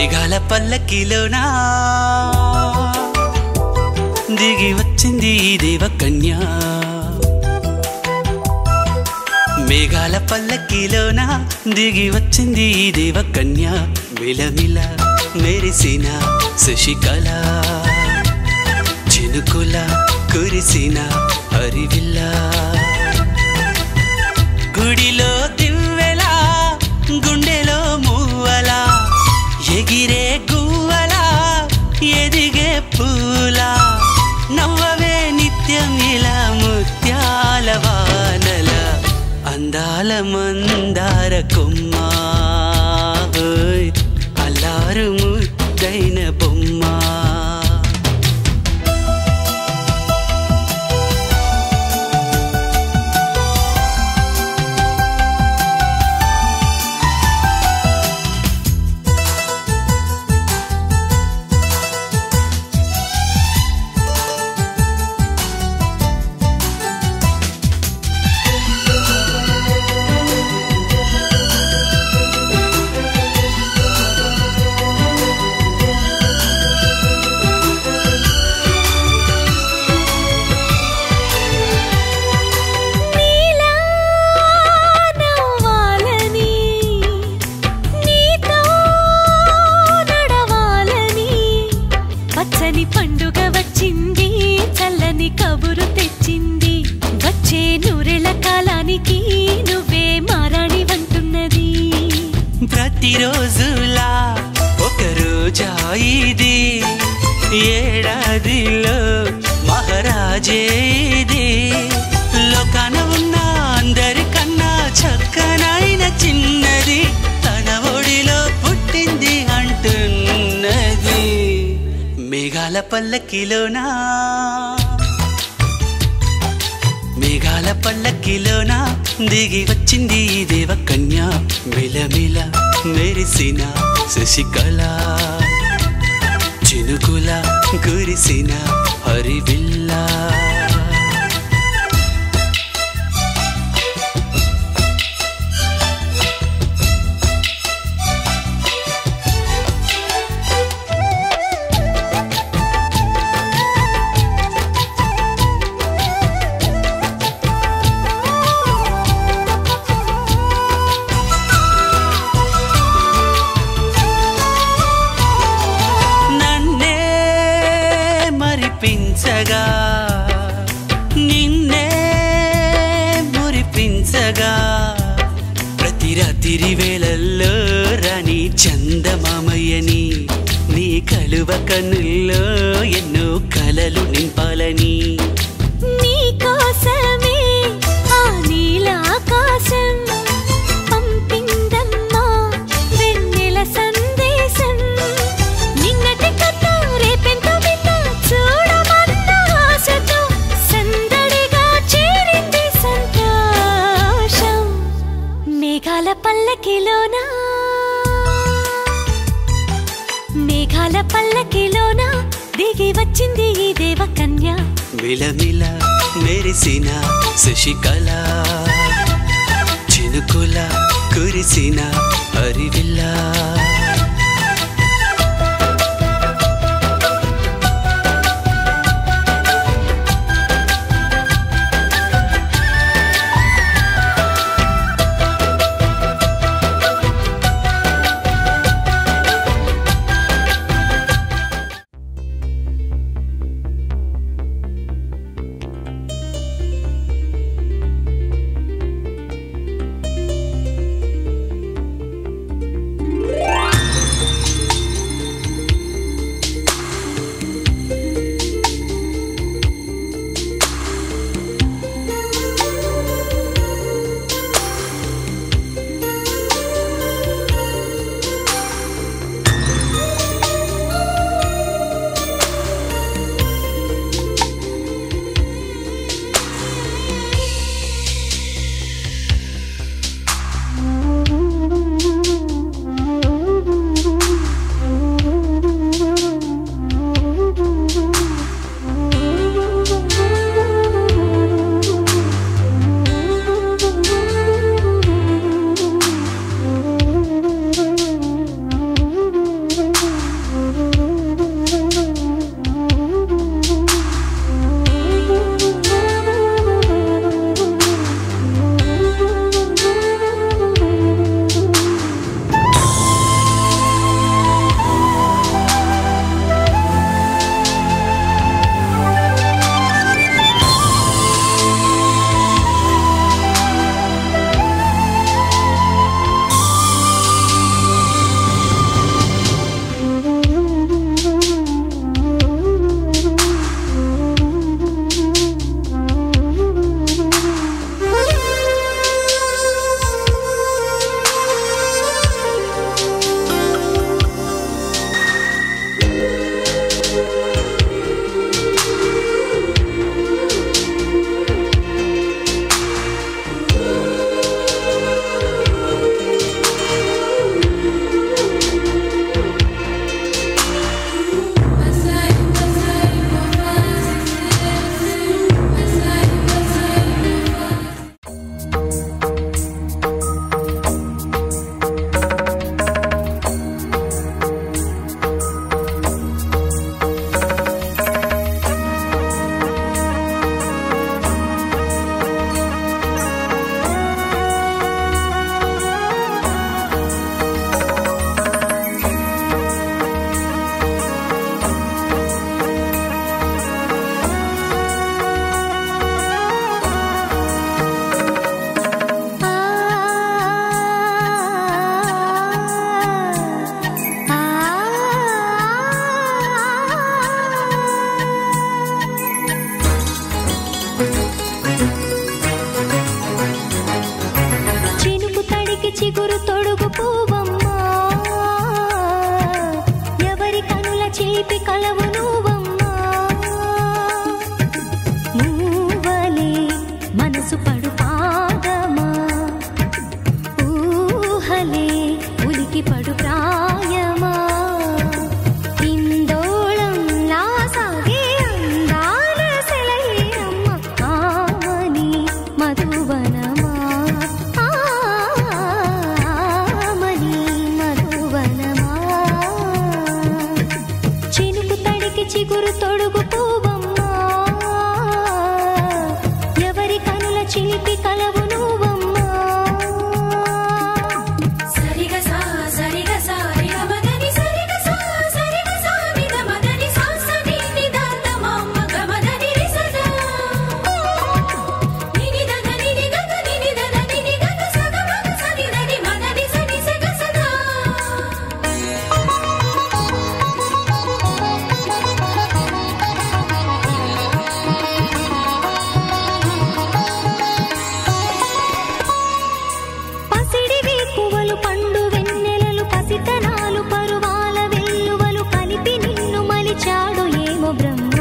మేఘాల పల్లకిలోనా దిగి వచ్చింది ఈ దేవకన్య మేఘాల పల్లకిలోన దిగి వచ్చింది ఈ దేవకన్య మిలమిల మెరిసిన శశికళ చినుకుల కురిసిన హరివిల్ల గుడిలో దివ్వెలా గుండెలో మూవలా ఎగిరే గువ్వలా ఎదిగే పూలా నవ్వవే నిత్యం ఇలా ముత్యాల వానల అందాల మందార కొమ్మ ఓయ్, అల్లారు ముద్దైన బొమ్మ నీలా నవ్వాలని నీతో నడవాలని పచ్చని పండుగ వచ్చింది చల్లని కబురు తెచ్చింది వచ్చే నూరెల కాలానికి నువ్వే మారాణి వంటున్నది ప్రతిరోజులా ఒక రోజా ఇది ఏడాదిలో మహారాజే ఇది లోకాన ఉన్న అందరికన్నా చక్కనైన చిన్నది తన ఒడిలో పుట్టింది అంటున్నది మేఘాల పల్లకిలోనా మేఘాల పల్లకిలోన దిగి వచ్చింది ఈ దేవకన్య మిలమిల మెరిసిన శశికళ చినుకుల కురిసిన హరివిల్లా నన్నే మరిపించగా నిన్నే మురిపించగా ప్రతి రాత్రి వేళల్లో రాని చందమామయ్యని నీ కలువ కన్నుల్లో ఎన్నో కలలు నింపాలని నీ కోసమే ఆ నీలాకాశం పంపిందమ్మా వెన్నెల సందేశం నిన్నటి కన్నా రేపెంతో మిన్న చూడమన్న ఆశతో సందడిగా చేరింది సంతోషం మేఘాల పల్లకిలోనా మేఘాల పల్లకిలోనా దిగి వచ్చింది ఈ దేవకన్య మిలమిల మెరిసిన శశికళ చినుకుల కురిసిన హరివిల్లా నీ చిగురు తొడుగు పువ్వమ్మా ఎవరి కనుల చిలిపి కలవు నువ్వమ్మా మూవలే మనసు పడు పాదమా ఊహలే ఉలికి పడు ప్రాయమా ఇందోళంలా సాగే అందాల సెలయేరమ్మ ఆమని మధువనమా ఆమని మధువనమా చినుకు తడికి చిగురు తొడుగు పువ్వమ్మా ఎవరి కనుల చిలిపి కలవు నువ్వమ్మా సరిగ సా సరిగ సా రిగ మదని సరిగ సా సరిగ సా నిద మదని సా సని నిద తమమ్మ గ మదని రిసదా నిని దగ నిని గగ నిని దగ నిని గగ సగ మగ సని దని మదని సని సగ సదా పసిడి వేకువలు పండు వెన్నెలలు పసితనాలు పరువాల వెల్లువలు కలిపి నిన్ను మలిచాడు ఏమో బ్రహ్మ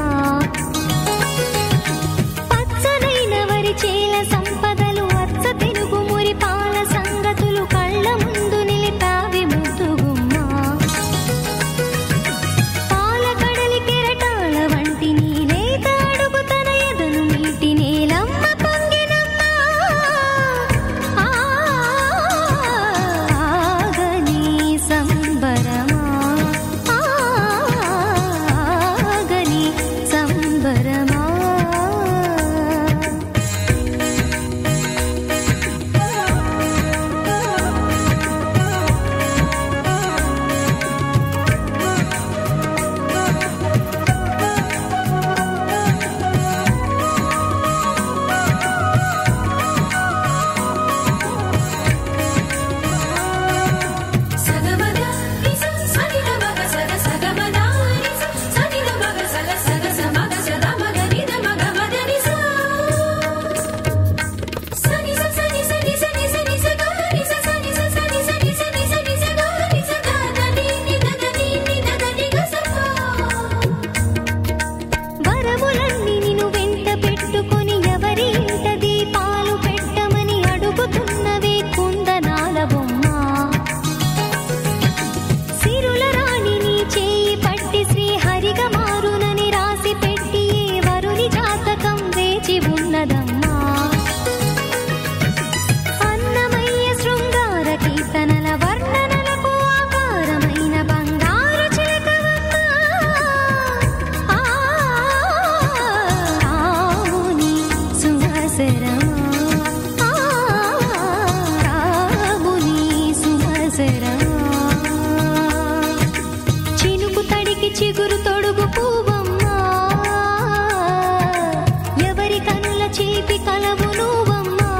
పచ్చనైన వరి చేల సంపదలు అచ్చ తెలుగు మురి పాల సంగతులు కళ్ళ ముందు నిలిపావి ముద్దుగుమ్మా పాల కడలి కెరటాల వంటి నీలేత అడుగు తన ఎదను మీటి నేలమ్మ పొంగినమ్మ ఆగని సంబరమా ఆగని సంబరమా సగమద నిస సని ద మగ సగ సగమద నిస సని ద మగ సగ సగ సమగ సద మగ నిద మగ మద నిస సని స సని సని సని సని స గ నిస సని స సని సని సని సని స గ నిస ద ద ని ని ద ద ని ని ద ద ని గ స వరములన్నీ నిన్ను వెంట పెట్టుకొని ఎవరి ఇంట దీపాలు పెట్టమని అడుగుతున్నవే కుందనాల బొమ్మ సిరుల రాణి నీ చేయి పట్టి శ్రీహరిగా మారునని రాసి పెట్టి ఏ వరుని జాతకం వేచి ఉన్నదమ్మా అన్నమయ్య శృంగార కీర్తనల వర్ణనలకు ఆకారమైన బంగారు చిలకవమ్మా రాముని సుమసరమా రాముని సుమసరమా చినుకు తడికి చిగురు తొడుగు పువ్వమ్మా ఎవరి కనుల చేపి కలవు నువ్వమ్మా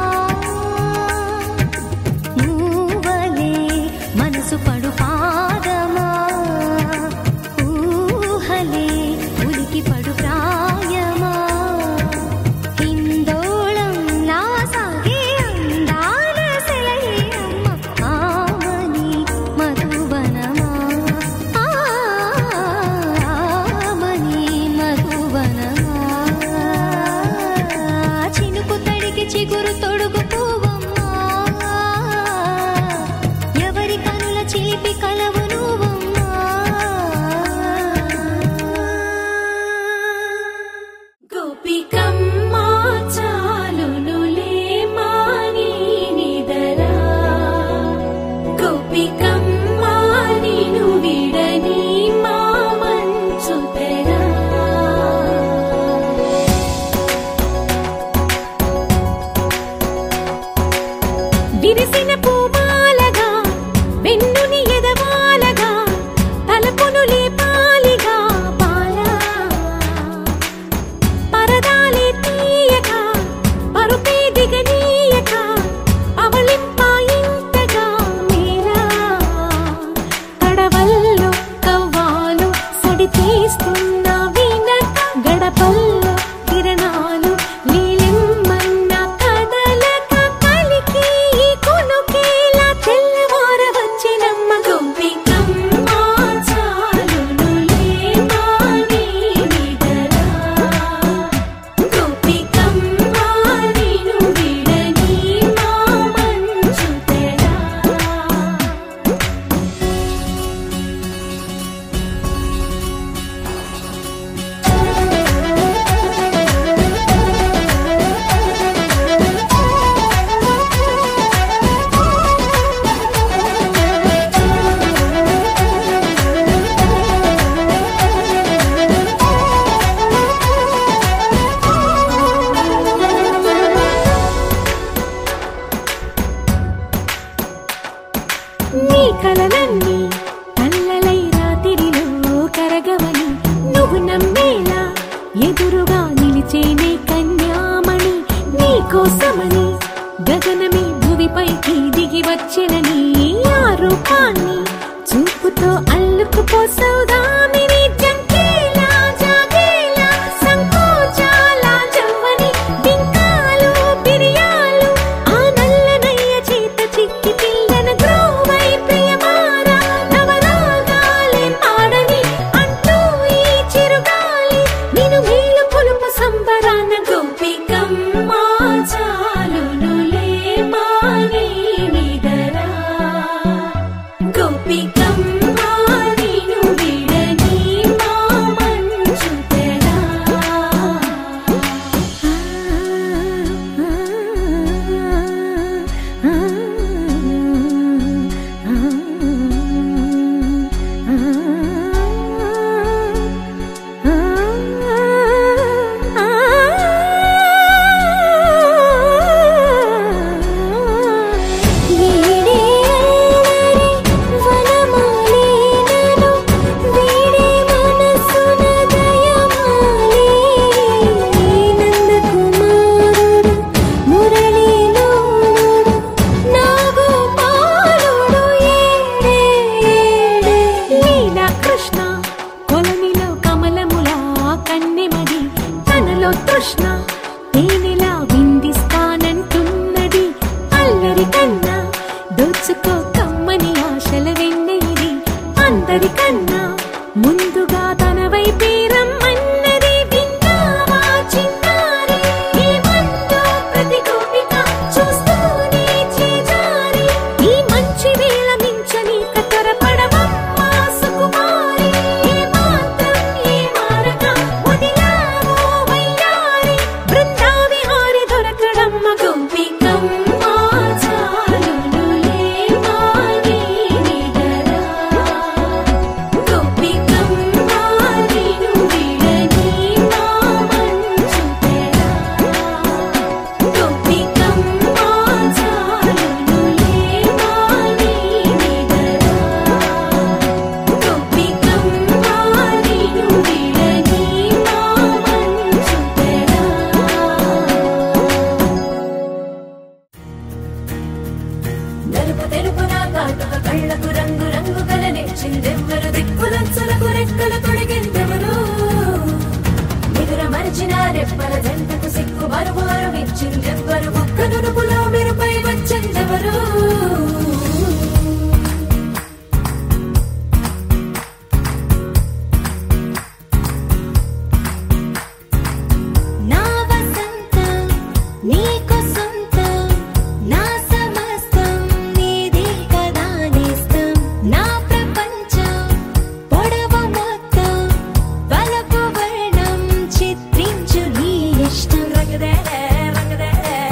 మూవలే మనసు పడు పాదమా ఊహలే ఉలికి పడు ప్రాయమా ఇందోళంలా సాగే అందాల సెలయేరమ్మ ఆమని మధువనమా ఆమని మధువనమా చినుకు తడికి చిగురు తొడుగు పువ్వమ్మా ఎవరి కనుల చిలిపి కలవు నువ్వమ్మా గోపికమ్మ చాలునులే మాని నిదరా గోపికమ్మ నిను విడని మా మంచుతరా విరిసిన పూమాలగా వెన్నుని ఎదవాలగా తలపును లేపాలిగా పాలా పరదాలే తీయక పరుపే దిగనీయక అవలింపాయింతగా మీరా తడవల్లో కవ్వాలు సడి తీస్తున్న వీణత గడపల్లో కిరణాలు నీలిమ్మన్న కదలక కలికి ఈ కొనుకే కలలన్నీ కల్లలై రాతిరిలో కరగవని నువ్వు నమ్మేలా ఎదురుగా నిలిచేనే కన్యామణి నీకోసమని గగనమే భువిపైకి దిగి వచ్చినని ఆ రూపాన్ని చూపుతో అల్లుకుపోసౌదామిని జంకేలా జాగేలా సంకోచాల జవ్వని బింకాలు బిరియాలు ఆ నల్లనయ్య చేత చిక్కి పిల్లన గ్రోవై ప్రియమారా నవరాగాలే పాడని అంటూ ఈ చిరుగాలి నిన్ను మేలు పొలుపు సంబరాన గోపికమ్మ చాలునులే మాని నిదరా గోపికమ్మ నిన్ను విడని మా మంచు తెరా కృష్ణ కొలనిలో కమలములా కన్నెమది తనలో తృష్ణ తేనెలా విందిస్తానంటున్నది అల్లరి కన్నా దోచుకో కమ్మని ఆశల వెన్నెయిది అందరికన్నా ముందుగా తన వైపే రమ్మన్నది విన్నావా చిన్నారి ఏమందో ప్రతి గోపిక చూస్తూనే చేజారి ఈ మంచి వేళ మించని కతరపడవమ్మా సుకుమారి ఏ మాత్రం ఏ మారక వదిలావో వయ్యారి బృందావిహారి దొరకడమ్మ గోపికమ్మ చాలునులే మాని నిదరా గోపికమ్మ నిన్ను విడని మా మంచు తెరా గోపికమ్మ చాలునులే మాని నిదరా గోపికమ్మ నిన్ను విడని మా మంచు తెరా నలుపు తెలుపున కాటుక కళ్ళకు రంగు రంగు గల నెచ్చిందెవ్వరు దిక్కులచ్చలకు రెక్కలు తొడిగిందెవరు నిదుర మరిచిన రెప్పల జంటకు సిక్కు బరువారు ఇచ్చిందెవ్వరు ఒక్క నునుపులో మెరుపై వచ్చిందెవరు నా వసంతం నీకు సొంతం నా సమస్తం నీదే కదా నేస్తం నా ప్రపంచం పొడవు మొత్తం వలపు వర్ణం చిత్రించు నీ ఇష్టం రంగదే రంగదే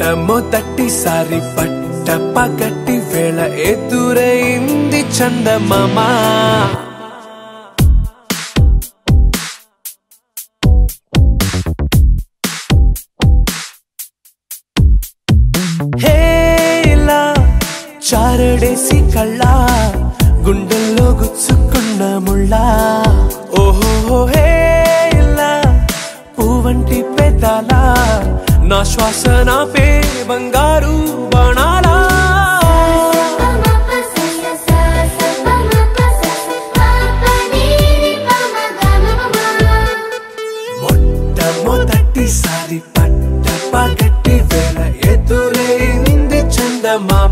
మొట్టమొదటిసారి పట్ట పగటి వేళ ఎదురైంది చందమామ హేలా చారడేసి కళ్ళ గుండెల్లో గుచ్చుకున్న ముళ్ళ ఓహో హేలా పువ్వంటి పెదాల నా శ్వాస నా పే బంగారు బాణాలా మొట్టమొదటిసారి పట్ట పగటి వేళ ఎదురైంది చందమామ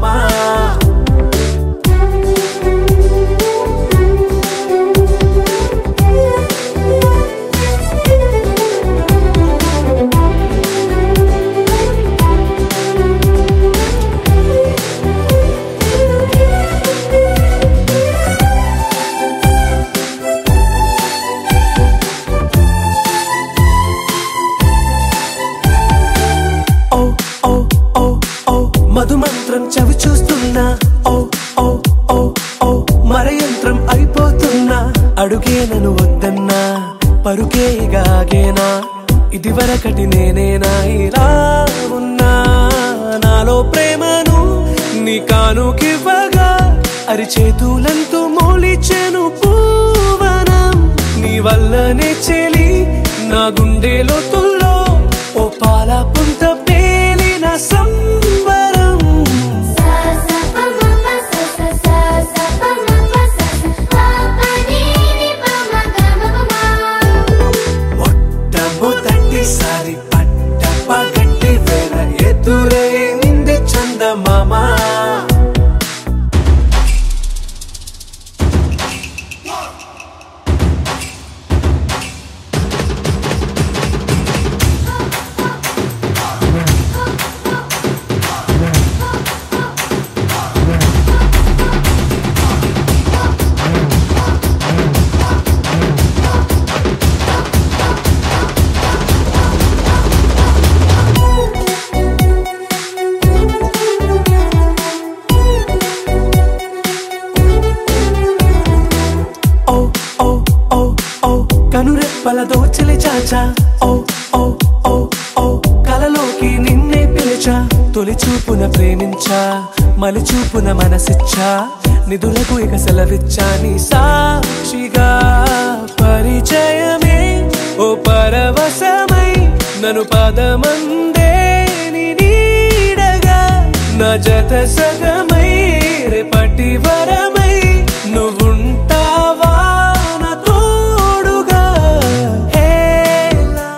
ఓ ఓ ఓ ఓ మధుమంత్రం చవి చూస్తున్నా ఓ ఓ ఓ ఓ మరయంత్రం అయిపోతున్నా అడుగే నన్ను వద్దన్నా పరుకేగాగేనా ఇది వరకటి నేనేనా ఇలా ఉన్నా నాలో ప్రేమను నీ కానుకివ్వగా అరిచేతులంతో మోలిచెను పూవనం నీ వల్లనే చెలి నా గుండెలో తుల్లో ఓ పాల పుంత పేలిన సంబరం మొట్టమొదటిసారి పట్ట పగటి వేళ ఎదురైంది చందమామ ఓ ఓ ఓ ఓ కనురెప్పల దోచలి చాచా ఓ ఓ ఓ ఓ కలలోకి నిన్నే పిలిచా తొలి చూపున ప్రేమించా మలి చూపున మనసిచ్చా నిధులకు ఇక సెలవిచ్చా నీ సాక్షిగా పరిచయమే ఓ పరవశమై నన్ను పదమందే నీ నీడగా నా జత సగమై రేపటి వరమై నువ్వుంటావా నా తోడుగా హేలా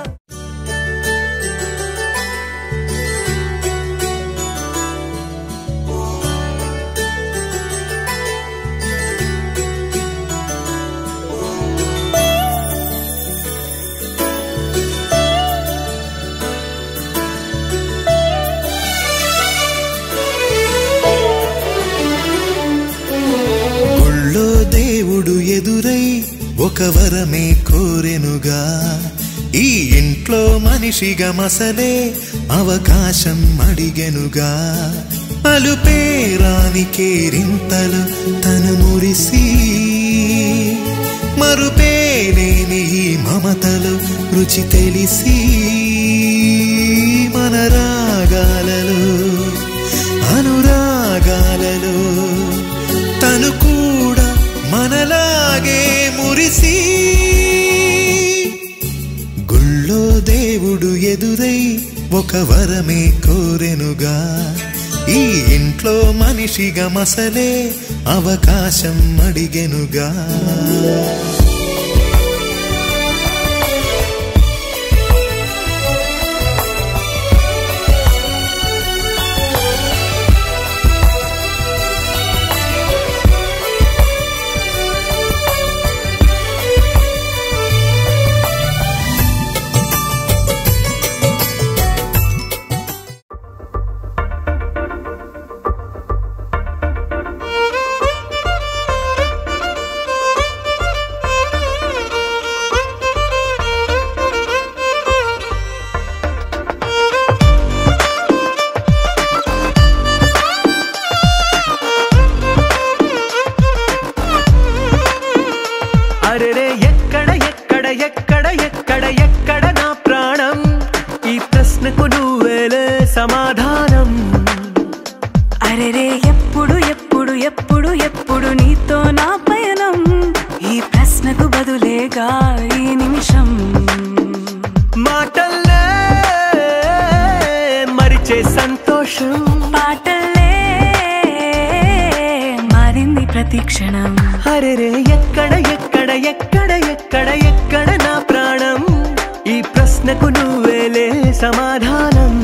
గుళ్ళో దేవుడు ఎదురై ఒక వరమే కోరెనుగా ఈ ఇంట్లో మనిషిగా మసలే అవకాశం అడిగెనుగా అలుపేరాని కేరింతలు తను మురిసి మరుపేలేని ఈ మమతలు రుచి తెలిసి మన రాగాలలో అనురాగాలలో తను కూడా మనలాగే మురిసి గుళ్ళో దేవుడు ఎదురై ఒక వరమే కోరెనుగా ఈ ఇంట్లో మనిషిగా మసలే అవకాశం అడిగెనుగా ఆ వచ్చే సంతోషం పాటలే మారింది ప్రతి క్షణం అరెరే ఎక్కడ ఎక్కడ ఎక్కడ ఎక్కడ ఎక్కడ నా ప్రాణం ఈ ప్రశ్నకు నువ్వేలే సమాధానం